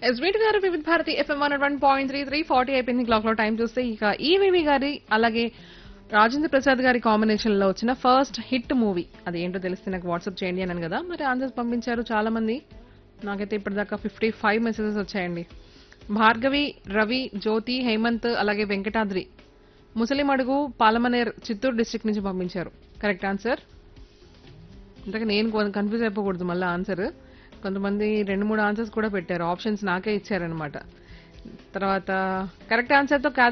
ఎస్వీట్ garu Vividh Bharati FM one one point three three forty అయిపోయింది clock లో time చూస్తే ఇక ఈవీవి గారి అలాగే రాజేంద్ర ప్రసాద్ గారి కాంబినేషన్ లో వచ్చిన ఫస్ట్ హిట్ మూవీ అది ఏంటో తెలిస్తే నాకు వాట్సాప్ చేయండి అన్నాను కదా మరి ఆన్సర్స్ పంపించారు చాలా మంది నాకైతే ఇప్పటిదాకా ఫిఫ్టీ ఫైవ్ మెసేజెస్ వచ్చాయండి భార్గవి రవి జ్యోతి హేమంత్ అలాగే వెంకటాద్రి ముసలిమడుగు పాలమనేర్ చిత్తూరు డిస్ట్రిక్ట్ నుంచి పంపించారు కరెక్ట్ ఆన్సర్ ఇంతకు నేను కన్ఫ్యూజ్ అయిపోకూడదు మళ్ళీ ఆన్సర్ కొంతమంది రెండు మూడు ఆన్సర్స్ కూడా పెట్టారు ఆప్షన్స్ నాకే ఇచ్చారనమాట తర్వాత కరెక్ట్ ఆన్సర్తో